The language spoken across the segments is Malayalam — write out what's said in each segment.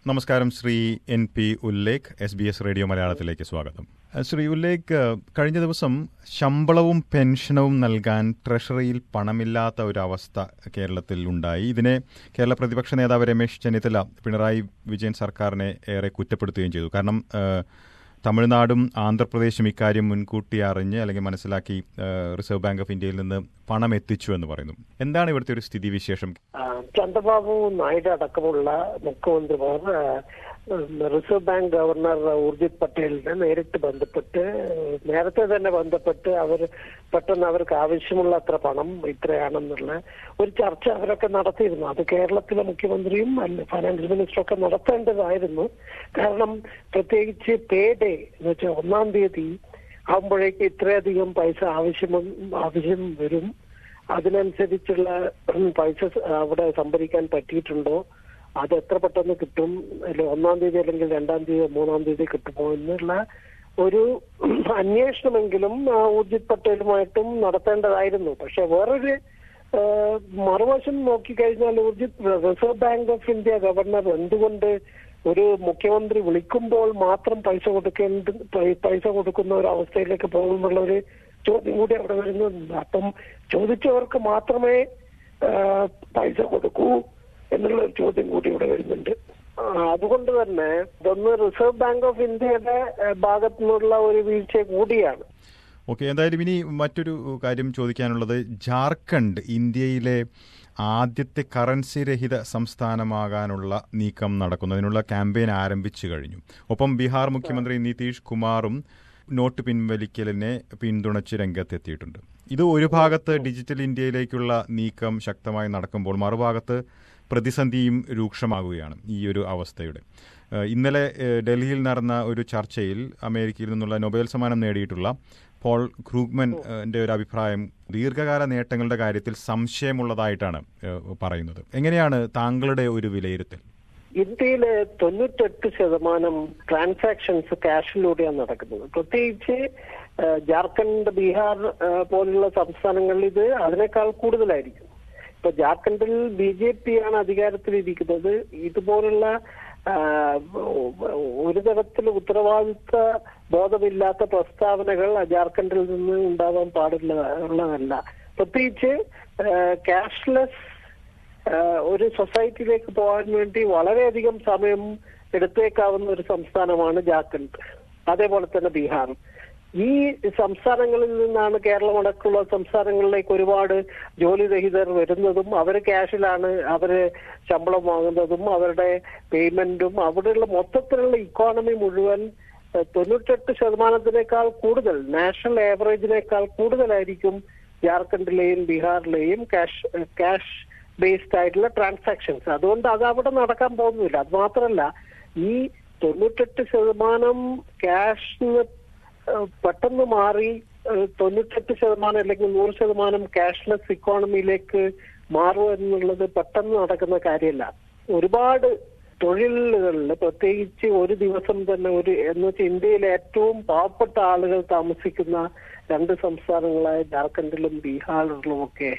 നമസ്കാരം Shri N P Ullekh S B S radio മലയാളത്തിലേക്ക് സ്വാഗതം അഹ് ശ്രീ ഉല്ലേഖ് അഹ് കഴിഞ്ഞ ദിവസം ശമ്പളവും പെൻഷനവും നൽകാൻ ട്രഷറിയിൽ പണമില്ലാത്ത ഒരു അവസ്ഥ കേരളത്തിൽ ഉണ്ടായി ഇതിനെ കേരള പ്രതിപക്ഷ നേതാവ് രമേശ് ചെന്നിത്തല പിണറായി വിജയൻ സർക്കാരിനെ ഏറെ കുറ്റപ്പെടുത്തുകയും ചെയ്തു കാരണം അഹ് തമിഴ്നാടും ആന്ധ്രാപ്രദേശും ഇക്കാര്യം മുൻകൂട്ടി അറിഞ്ഞ് അല്ലെങ്കിൽ മനസ്സിലാക്കി അഹ് റിസർവ് ബാങ്ക് ഓഫ് ഇന്ത്യയിൽ നിന്ന് പണം എത്തിച്ചു എന്ന് പറയുന്നു എന്താണ് ഇവിടുത്തെ ഒരു സ്ഥിതിവിശേഷം ആ, ചന്ദ്രബാബു നായിഡു അടക്കമുള്ള മുഖ്യമന്ത്രിമാർ ആ, റിസർവ് ബാങ്ക് ഗവർണർ ഊർജിത് പട്ടേലിനെ നേരിട്ട് ബന്ധപ്പെട്ട് നേരത്തെ തന്നെ ബന്ധപ്പെട്ട് അവർ പെട്ടെന്ന് അവർക്ക് ആവശ്യമുള്ള അത്ര പണം ഇത്രയാണെന്നുള്ള ഒരു ചർച്ച അവരൊക്കെ നടത്തിയിരുന്നു അത് കേരളത്തിലെ മുഖ്യമന്ത്രിയും അല്ല ഫൈനാൻസ് മിനിസ്റ്ററും ഒക്കെ നടത്തേണ്ടതായിരുന്നു കാരണം പ്രത്യേകിച്ച് പേ ഡേ എന്ന് വെച്ചാൽ ഒന്നാം തീയതി ആകുമ്പോഴേക്ക് ഇത്രയധികം പൈസ ആവശ്യം ആവശ്യം വരും അതിനനുസരിച്ചുള്ള പൈസ അവിടെ സംഭരിക്കാൻ പറ്റിയിട്ടുണ്ടോ അത് എത്ര പെട്ടെന്ന് കിട്ടും അല്ലെ ഒന്നാം തീയതി അല്ലെങ്കിൽ രണ്ടാം തീയതി മൂന്നാം തീയതി കിട്ടുമോ എന്നുള്ള ഒരു അന്വേഷണമെങ്കിലും ആ, ഊർജിത് പട്ടേലുമായിട്ടും നടത്തേണ്ടതായിരുന്നു പക്ഷെ വേറൊരു ആ, മറുവശം നോക്കിക്കഴിഞ്ഞാൽ Urjit Reserve Bank of India governor എന്തുകൊണ്ട് ഒരു മുഖ്യമന്ത്രി വിളിക്കുമ്പോൾ മാത്രം പൈസ കൊടുക്കേണ്ട പൈ- പൈസ കൊടുക്കുന്ന ഒരു അവസ്ഥയിലേക്ക് പോകുന്നുള്ള ഒരു ചോദ്യം കൂടി അവിടെ വരുന്നുണ്ട് അപ്പം ചോദിച്ചവർക്ക് മാത്രമേ ആ, പൈസ കൊടുക്കൂ എന്നുള്ള ഒരു ചോദ്യം കൂടി ഇവിടെ വരുന്നുണ്ട് ആ, അതുകൊണ്ട് തന്നെ ഇതൊന്ന് റിസർവ് ബാങ്ക് ഓഫ് ഇന്ത്യയുടെ ആ, ഭാഗത്തു നിന്നുള്ള ഒരു വീഴ്ച കൂടിയാണ് ഓക്കെ എന്തായാലും ഇനി മറ്റൊരു കാര്യം ചോദിക്കാനുള്ളത് ജാർഖണ്ഡ് ഇന്ത്യയിലെ ആദ്യത്തെ കറൻസി രഹിത സംസ്ഥാനമാകാനുള്ള നീക്കം നടക്കുന്നു അതിനുള്ള ക്യാമ്പയിൻ ആരംഭിച്ചു കഴിഞ്ഞു ഒപ്പം ബീഹാർ മുഖ്യമന്ത്രി നിതീഷ് കുമാറും നോട്ട് പിൻവലിക്കലിനെ പിന്തുണച്ച് രംഗത്തെത്തിയിട്ടുണ്ട് ഇത് ഒരു ഭാഗത്ത് ഡിജിറ്റൽ ഇന്ത്യയിലേക്കുള്ള നീക്കം ശക്തമായി നടക്കുമ്പോൾ മറുഭാഗത്ത് പ്രതിസന്ധിയും രൂക്ഷമാകുകയാണ് ഈ ഒരു അവസ്ഥയുടെ ഏഹ് ഇന്നലെ ഏഹ് ഡൽഹിയിൽ നടന്ന ഒരു ചർച്ചയിൽ അമേരിക്കയിൽ നിന്നുള്ള നൊബേൽ സമ്മാനം നേടിയിട്ടുള്ള പോൾ ക്രൂഗ്മൻ ന്റെ ഒരു അഭിപ്രായം ദീർഘകാല നേട്ടങ്ങളുടെ കാര്യത്തിൽ സംശയമുള്ളതായിട്ടാണ് ഏഹ് പറയുന്നത് എങ്ങനെയാണ് താങ്കളുടെ ഒരു വിലയിരുത്തൽ ഇന്ത്യയിലെ തൊണ്ണൂറ്റെട്ട് ശതമാനം ട്രാൻസാക്ഷൻസ് ക്യാഷിലൂടെയാണ് നടക്കുന്നത് പ്രത്യേകിച്ച് ആ, ജാർഖണ്ഡ് ബീഹാർ ആ, പോലുള്ള സംസ്ഥാനങ്ങളിൽ ഇത് അതിനേക്കാൾ കൂടുതലായിരിക്കും ഇപ്പൊ ജാർഖണ്ഡിൽ ബി ജെ പി ആണ് അധികാരത്തിലിരിക്കുന്നത് ഇതുപോലുള്ള ആ, ഒരു തരത്തിൽ ഉത്തരവാദിത്ത ബോധമില്ലാത്ത പ്രസ്താവനകൾ ജാർഖണ്ഡിൽ നിന്ന് ഉണ്ടാവാൻ പാടില്ല ഉള്ളതല്ല പ്രത്യേകിച്ച് ക്യാഷ്ലെസ് ആഹ് ഒരു സൊസൈറ്റിയിലേക്ക് പോകാൻ വേണ്ടി വളരെയധികം സമയം എടുത്തേക്കാവുന്ന ഒരു സംസ്ഥാനമാണ് ജാർഖണ്ഡ് അതേപോലെ തന്നെ ബീഹാർ ഈ സംസ്ഥാനങ്ങളിൽ നിന്നാണ് കേരളം അടക്കമുള്ള സംസ്ഥാനങ്ങളിലേക്ക് ഒരുപാട് ജോലി രഹിതർ വരുന്നതും അവർ ക്യാഷിലാണ് അവര് ശമ്പളം വാങ്ങുന്നതും അവരുടെ പേയ്മെന്റും അവിടെയുള്ള മൊത്തത്തിലുള്ള ഇക്കോണമി മുഴുവൻ ഏഹ് തൊണ്ണൂറ്റെട്ട് ശതമാനത്തിനേക്കാൾ കൂടുതൽ നാഷണൽ ആവറേജിനേക്കാൾ കൂടുതലായിരിക്കും ജാർഖണ്ഡിലെയും ബീഹാറിലെയും ക്യാഷ് ക്യാഷ് ബേസ്ഡ് ആയിട്ടുള്ള ട്രാൻസാക്ഷൻസ് അതുകൊണ്ട് അത് അവിടെ നടക്കാൻ പോകുന്നില്ല അത് മാത്രമല്ല ഈ തൊണ്ണൂറ്റെട്ട് ശതമാനം ക്യാഷ് പെട്ടെന്ന് മാറി ഏഹ് തൊണ്ണൂറ്റെട്ട് ശതമാനം അല്ലെങ്കിൽ നൂറ് ശതമാനം ക്യാഷ്ലെസ് ഇക്കോണമിയിലേക്ക് മാറുക എന്നുള്ളത് പെട്ടെന്ന് നടക്കുന്ന കാര്യമല്ല ഒരുപാട് തൊഴിലുകളിൽ പ്രത്യേകിച്ച് ഒരു ദിവസം തന്നെ ഒരു എന്ന് വെച്ചാൽ ഇന്ത്യയിലെ ഏറ്റവും പാവപ്പെട്ട ആളുകൾ താമസിക്കുന്ന രണ്ട് സംസ്ഥാനങ്ങളായ ജാർഖണ്ഡിലും ബീഹാറിലും ഒക്കെ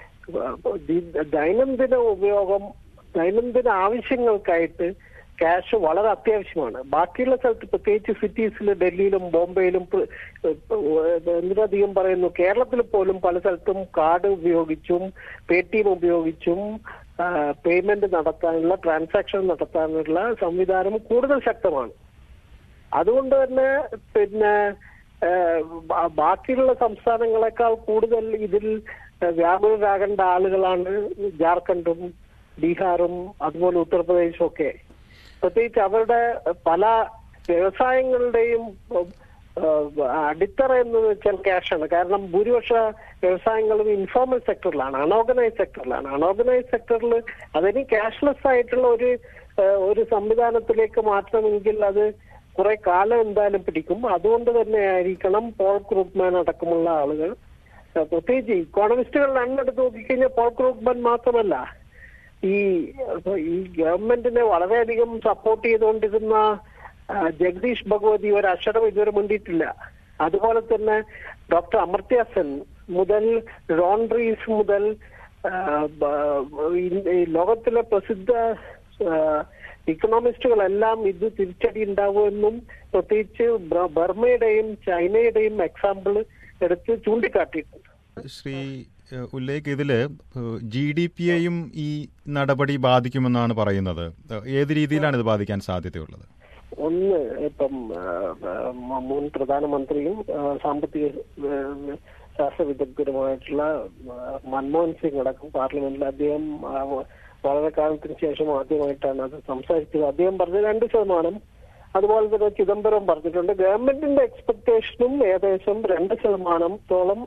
ദി- ദൈനംദിന ഉപയോഗം ദൈനംദിന ആവശ്യങ്ങൾക്കായിട്ട് ക്യാഷ് വളരെ അത്യാവശ്യമാണ് ബാക്കിയുള്ള സ്ഥലത്ത് പ്രത്യേകിച്ച് സിറ്റീസിൽ ഡൽഹിയിലും ബോംബെയിലും പ്ര- ഏഹ് എന്തിനധികം പറയുന്നു കേരളത്തിൽ പോലും പല സ്ഥലത്തും കാർഡ് ഉപയോഗിച്ചും പേ ടി എം ഉപയോഗിച്ചും പേയ്മെന്റ് നടത്താനുള്ള ട്രാൻസാക്ഷൻ നടത്താനുള്ള സംവിധാനം കൂടുതൽ ശക്തമാണ് അതുകൊണ്ട് തന്നെ പിന്നെ ഏഹ്, ബാ- ബാക്കിയുള്ള സംസ്ഥാനങ്ങളെക്കാൾ കൂടുതൽ ഇതിൽ ഏഹ്, വ്യാപകരാകേണ്ട ആളുകളാണ് ജാർഖണ്ഡും ബീഹാറും അതുപോലെ ഉത്തർപ്രദേശും ഒക്കെ പ്രത്യേകിച്ച് അവരുടെ പല വ്യവസായങ്ങളുടെയും ഏഹ്, അടിത്തറ എന്ന് വെച്ചാൽ ക്യാഷാണ് കാരണം ഭൂരിപക്ഷ വ്യവസായങ്ങളും ഇൻഫോർമൽ സെക്ടറിലാണ് അൺഓർഗനൈസ് സെക്ടറിലാണ് അൺഓർഗനൈസ് സെക്ടറിൽ അതിന് ക്യാഷ്ലെസ് ആയിട്ടുള്ള ഒരു ഏഹ്, ഒരു സംവിധാനത്തിലേക്ക് മാറ്റണമെങ്കിൽ അത് കുറെ കാലം എന്തായാലും പിടിക്കും അതുകൊണ്ട് തന്നെ ആയിരിക്കണം പോൾ ക്രൂപ്പ്മാൻ അടക്കമുള്ള ആളുകൾ ഏഹ്, പ്രത്യേകിച്ച് ഇക്കോണമിസ്റ്റുകളുടെ എണ്ണം എടുത്ത് നോക്കിക്കഴിഞ്ഞാൽ പോൾ ക്രൂപ്പ്മാൻ മാത്രമല്ല ഈ ഇപ്പൊ ഈ ഗവൺമെന്റിനെ വളരെയധികം സപ്പോർട്ട് ചെയ്തുകൊണ്ടിരുന്ന ആ, ജഗദീഷ് ഭഗവതി ഒരു അക്ഷരം ഇതുവരെ മുണ്ടിയിട്ടില്ല അതുപോലെ തന്നെ ഡോക്ടർ അമർത്യ സെൻ മുതൽ റോൺട്രീസ് മുതൽ ആ, ബ- ഈ- ഈ ലോകത്തിലെ പ്രസിദ്ധ ആ, ഇക്കണോമിസ്റ്റുകളെല്ലാം ഇത് തിരിച്ചടി ഉണ്ടാവുമെന്നും പ്രത്യേകിച്ച് ബ- ബർമയുടെയും ചൈനയുടെയും എക്സാമ്പിൾ എടുത്ത് ചൂണ്ടിക്കാട്ടിയിട്ടുണ്ട് ശ്രീ ഏഹ്, ഉല്ലേക്ക് ഇതില് ജി ഡി പിയെയും ഈ നടപടി ബാധിക്കുമെന്നാണ് പറയുന്നത് ഏഹ്, ഏത് രീതിയിലാണ് ഇത് ബാധിക്കാൻ സാധ്യതയുള്ളത് ഒന്ന് ഇപ്പം ആ, ആ, മുൻ പ്രധാനമന്ത്രിയും ആ, സാമ്പത്തിക ആ, ശാസ്ത്ര വിദഗ്ധരുമായിട്ടുള്ള ആ, മൻമോഹൻ സിംഗ് അടക്കം പാർലമെന്റിൽ അദ്ദേഹം ആ, വളരെ കാലത്തിന് ശേഷം ആദ്യമായിട്ടാണ് അത് സംസാരിച്ചത് അദ്ദേഹം പറഞ്ഞ രണ്ട് ശതമാനം അതുപോലെ തന്നെ ചിദംബരം പറഞ്ഞിട്ടുണ്ട് ഗവൺമെന്റിന്റെ എക്സ്പെക്ടേഷനും ഏകദേശം രണ്ട് ശതമാനത്തോളം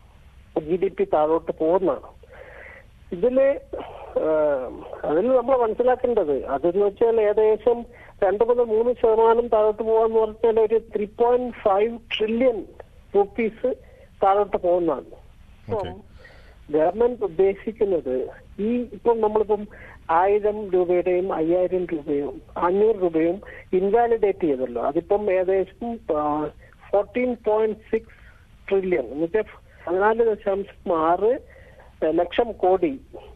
ജി ഡി പി താഴോട്ട് പോകുന്നതാണ് ഇതില് ആഹ്, അതിൽ നമ്മൾ മനസ്സിലാക്കേണ്ടത് അതെന്ന് വെച്ചാൽ ഏകദേശം രണ്ട് മുതൽ മൂന്ന് ശതമാനം താഴോട്ട് പോകാന്ന് പറഞ്ഞാൽ ഒരു three point five trillion rupees താഴോട്ട് പോകുന്നതാണ് ഓക്കെ ഗവൺമെന്റ് ഉദ്ദേശിക്കുന്നത് ഈ ഇപ്പം നമ്മളിപ്പം ആയിരം രൂപയുടെയും അയ്യായിരം രൂപയും അഞ്ഞൂറ് രൂപയും ഇൻവാലിഡേറ്റ് ചെയ്തല്ലോ അതിപ്പം ഏകദേശം ഫോർട്ടീൻ പോയിന്റ് സിക്സ് ട്രില്യൺ എന്നുവെച്ചാൽ പതിനാല് ദശാംശം ആറ് ലക്ഷം കോടി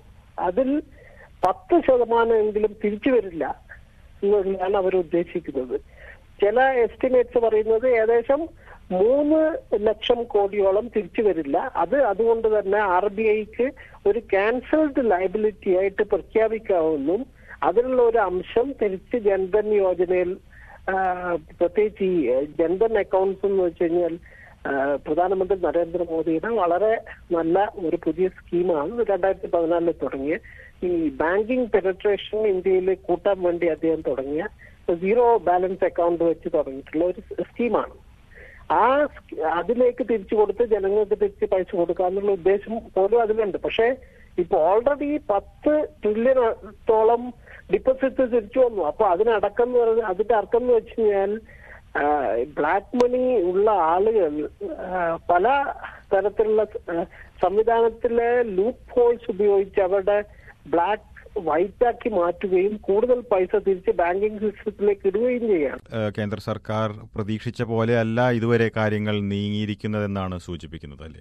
അതിൽ പത്ത് ശതമാനമെങ്കിലും തിരിച്ചു വരില്ല എന്നുള്ളതാണ് അവർ ഉദ്ദേശിക്കുന്നത് ചില എസ്റ്റിമേറ്റ്സ് പറയുന്നത് ഏകദേശം മൂന്ന് ലക്ഷം കോടിയോളം തിരിച്ചു വരില്ല അത് അതുകൊണ്ട് തന്നെ ആർ ബി ഐക്ക് ഒരു ക്യാൻസൽഡ് ലയബിലിറ്റി ആയിട്ട് പ്രഖ്യാപിക്കാമെന്നും അതിലുള്ള ഒരു അംശം തിരിച്ച് ജൻധൻ യോജനയിൽ ആ, പ്രത്യേകിച്ച് ഈ ജൻധൻ അക്കൗണ്ട്സ് എന്ന് വെച്ച് കഴിഞ്ഞാൽ ആ, പ്രധാനമന്ത്രി നരേന്ദ്രമോദിയുടെ വളരെ നല്ല ഒരു പുതിയ സ്കീമാണ് രണ്ടായിരത്തി പതിനാലിൽ തുടങ്ങിയ ഈ ബാങ്കിങ് പെനട്രേഷൻ ഇന്ത്യയിൽ കൂട്ടാൻ വേണ്ടി അദ്ദേഹം തുടങ്ങിയ സീറോ ബാലൻസ് അക്കൗണ്ട് വെച്ച് തുടങ്ങിയിട്ടുള്ള ഒരു സ്കീമാണ് ആ സ്കീ- അതിലേക്ക് തിരിച്ചു കൊടുത്ത് ജനങ്ങൾക്ക് തിരിച്ച് പൈസ കൊടുക്കാന്നുള്ള ഉദ്ദേശം പോലും അതിലുണ്ട് പക്ഷേ ഇപ്പൊ ഓൾറെഡി പത്ത് ട്രില്യണത്തോളം ഡിപ്പോസിറ്റ് തിരിച്ചു വന്നു അപ്പൊ അതിനടക്കം എന്ന് പറഞ്ഞ അതിന്റെ അർത്ഥം എന്ന് വെച്ച് കഴിഞ്ഞാൽ ബ്ലാക്ക് മണി ഉള്ള ആളുകൾ ആ, പല തരത്തിലുള്ള ആ, സംവിധാനത്തിലെ ലൂപ്പ് ഹോൾസ് ഉപയോഗിച്ച് അവരുടെ ബ്ലാക്ക് വൈറ്റ് ആക്കി മാറ്റുകയും കൂടുതൽ പൈസ തിരിച്ച് ബാങ്കിങ് സിസ്റ്റത്തിലേക്ക് ഇടുകയും ചെയ്യാണ് ഏഹ്, കേന്ദ്ര സർക്കാർ പ്രതീക്ഷിച്ച പോലെയല്ല ഇതുവരെ കാര്യങ്ങൾ നീങ്ങിയിരിക്കുന്നതെന്നാണ് സൂചിപ്പിക്കുന്നത് അല്ലേ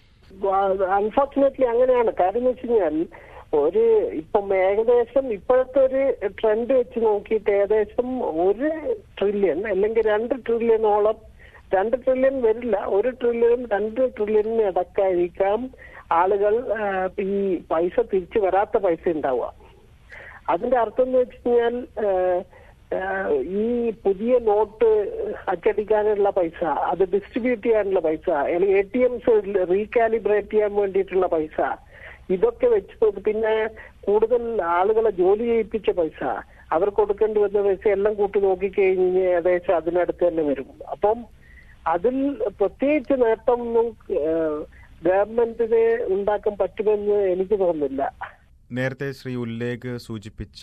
അൺഫോർച്ചുനേറ്റ്ലി അങ്ങനെയാണ് കാര്യം എന്ന് വെച്ച് കഴിഞ്ഞാൽ ഒരു ഇപ്പം ഏകദേശം ഇപ്പോഴത്തെ ഒരു ട്രെൻഡ് വെച്ച് നോക്കിയിട്ട് ഏകദേശം ഒരു ട്രില്യൺ അല്ലെങ്കിൽ രണ്ട് ട്രില്യണോളം രണ്ട് ട്രില്യൺ വരില്ല ഒരു ട്രില്യനും രണ്ട് ട്രില്യണിന് ഇടക്കായിരിക്കാം ആളുകൾ ആ, ഈ പൈസ തിരിച്ചു വരാത്ത പൈസ ഉണ്ടാവുക അതിന്റെ അർത്ഥം എന്ന് വെച്ച് കഴിഞ്ഞാൽ ആ, ആ, ഈ പുതിയ നോട്ട് അച്ചടിക്കാനുള്ള പൈസ അത് ഡിസ്ട്രിബ്യൂട്ട് ചെയ്യാനുള്ള പൈസ അല്ലെങ്കിൽ എ ടി എംസ് റീകാലിബ്രേറ്റ് ചെയ്യാൻ വേണ്ടിയിട്ടുള്ള പൈസ ഇതൊക്കെ വെച്ച് നോക്ക് പിന്നെ കൂടുതൽ ആളുകളെ ജോലി ചെയ്യിപ്പിച്ച പൈസ അവർ കൊടുക്കേണ്ടി വന്ന പൈസ എല്ലാം കൂട്ടി നോക്കിക്കഴിഞ്ഞ് ഏകദേശം അതിനടുത്ത് തന്നെ വരും അപ്പം അതിൽ പ്രത്യേകിച്ച് നേട്ടമൊന്നും ഏഹ്, ഗവൺമെന്റിന് ഉണ്ടാക്കാൻ പറ്റുമെന്ന് എനിക്ക് തോന്നുന്നില്ല നേരത്തെ ശ്രീ ഉല്ലേഖ് സൂചിപ്പിച്ച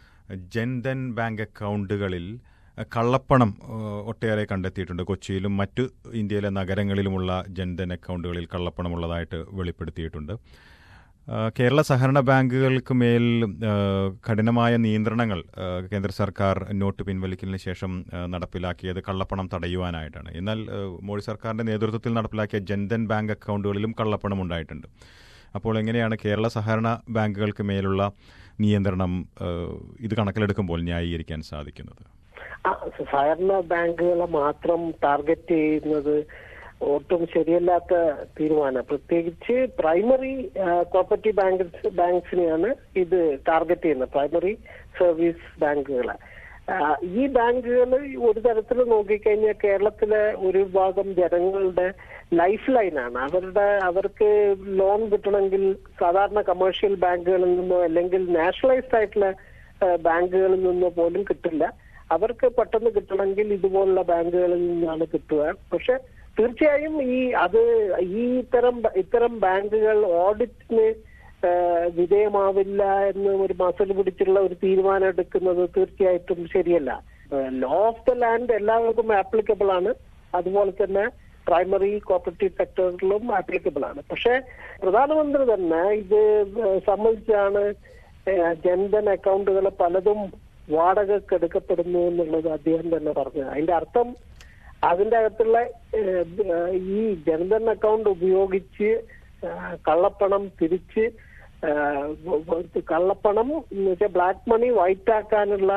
ജൻധൻ ബാങ്ക് അക്കൗണ്ടുകളിൽ കള്ളപ്പണം ഏഹ്, ഒട്ടേറെ കണ്ടെത്തിയിട്ടുണ്ട് കൊച്ചിയിലും മറ്റു ഇന്ത്യയിലെ നഗരങ്ങളിലുമുള്ള ജൻധൻ അക്കൗണ്ടുകളിൽ കള്ളപ്പണമുള്ളതായിട്ട് വെളിപ്പെടുത്തിയിട്ടുണ്ട് ഏഹ്, കേരള സഹകരണ ബാങ്കുകൾക്ക് മേൽ ഏഹ്, കഠിനമായ നിയന്ത്രണങ്ങൾ ഏഹ്, കേന്ദ്ര സർക്കാർ നോട്ട് പിൻവലിക്കലിന് ശേഷം ഏഹ്, നടപ്പിലാക്കിയത് കള്ളപ്പണം തടയുവാനായിട്ടാണ് എന്നാൽ ഏഹ്, മോഡി സർക്കാരിന്റെ നേതൃത്വത്തിൽ നടപ്പിലാക്കിയ ജൻധൻ ബാങ്ക് അക്കൗണ്ടുകളിലും കള്ളപ്പണം ഉണ്ടായിട്ടുണ്ട് അപ്പോൾ എങ്ങനെയാണ് കേരള സഹകരണ ബാങ്കുകൾക്ക് മേലുള്ള നിയന്ത്രണം ഏഹ്, ഇത് കണക്കിലെടുക്കുമ്പോൾ ന്യായീകരിക്കാൻ സാധിക്കുന്നത് ആ, സഹകരണ ബാങ്കുകളെ മാത്രം ടാർഗറ്റ് ചെയ്യുന്നത് ഒട്ടും ശരിയല്ലാത്ത തീരുമാനം പ്രത്യേകിച്ച് പ്രൈമറി കോപ്പറേറ്റീവ് ബാങ്ക് ബാങ്ക്സിനെയാണ് ഇത് ടാർഗറ്റ് ചെയ്യുന്നത് പ്രൈമറി സർവീസ് ബാങ്കുകളെ ആ, ഈ ബാങ്കുകൾ ഒരു തരത്തിൽ നോക്കിക്കഴിഞ്ഞാൽ കേരളത്തിലെ ഒരു വിഭാഗം ജനങ്ങളുടെ ലൈഫ് ലൈനാണ് അവരുടെ അവർക്ക് ലോൺ കിട്ടണമെങ്കിൽ സാധാരണ കമേഴ്ഷ്യൽ ബാങ്കുകളിൽ നിന്നോ അല്ലെങ്കിൽ നാഷണലൈസ്ഡ് ആയിട്ടുള്ള ആ, ബാങ്കുകളിൽ നിന്നോ പോലും കിട്ടില്ല അവർക്ക് പെട്ടെന്ന് കിട്ടണമെങ്കിൽ ഇതുപോലുള്ള ബാങ്കുകളിൽ നിന്നാണ് കിട്ടുക പക്ഷെ തീർച്ചയായും ഈ അത് ഈ ഇത്തരം ഇത്തരം ബാങ്കുകൾ ഓഡിറ്റിന് ഏഹ് വിധേയമാവില്ല എന്ന് ഒരു മസൽ പിടിച്ചുള്ള ഒരു തീരുമാനം എടുക്കുന്നത് തീർച്ചയായിട്ടും ശരിയല്ല ലോ ഓഫ് ദ ലാൻഡ് എല്ലാവർക്കും ആപ്ലിക്കബിൾ ആണ് അതുപോലെ തന്നെ പ്രൈമറി കോപ്പറേറ്റീവ് സെക്ടറിലും ആപ്ലിക്കബിൾ ആണ് പക്ഷെ പ്രധാനമന്ത്രി തന്നെ ഇത് സംബന്ധിച്ചാണ് ഏഹ് ജൻധൻ അക്കൗണ്ടുകൾ പലതും വാടകയ്ക്ക് എടുക്കപ്പെടുന്നു എന്നുള്ളത് അദ്ദേഹം തന്നെ പറഞ്ഞത് അതിന്റെ അർത്ഥം അതിന്റെ അകത്തുള്ള ഏഹ്, ഏഹ്, ഈ ജൻധൻ അക്കൗണ്ട് ഉപയോഗിച്ച് ഏഹ്, കള്ളപ്പണം തിരിച്ച് ഏഹ്, വ- വ- കള്ളപ്പണം എന്ന് വെച്ചാൽ ബ്ലാക്ക് മണി വൈറ്റ് ആക്കാനുള്ള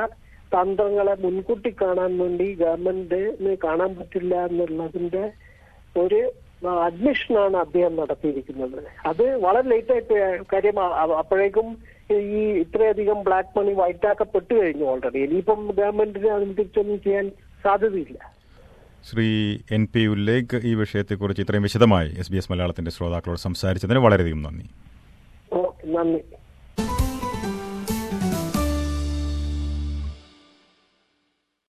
തന്ത്രങ്ങളെ മുൻകൂട്ടി കാണാൻ വേണ്ടി ഗവൺമെന്റിന് കാണാൻ പറ്റില്ല എന്നുള്ളതിന്റെ ഒരു അഡ്മിഷനാണ് അദ്ദേഹം നടത്തിയിരിക്കുന്നത് അത് വളരെ ലേറ്റ് ആയി പോയ കാര്യം അ- അ- അപ്പോഴേക്കും ഈ ഇത്രയധികം ബ്ലാക്ക് മണി വൈറ്റാക്കപ്പെട്ടു കഴിഞ്ഞു ഓൾറെഡി ഇനിയിപ്പം ഗവൺമെന്റിന് അതിന് തിരിച്ചൊന്നും ചെയ്യാൻ സാധ്യതയില്ല ശ്രീ എൻ പി ഉല്ലേഖ് ഈ വിഷയത്തെക്കുറിച്ച് ഇത്രയും വിശദമായി എസ് ബി എസ് മലയാളത്തിന്റെ ശ്രോതാക്കളോട് സംസാരിച്ചതിന് വളരെയധികം നന്ദി ഓക്കെ നന്ദി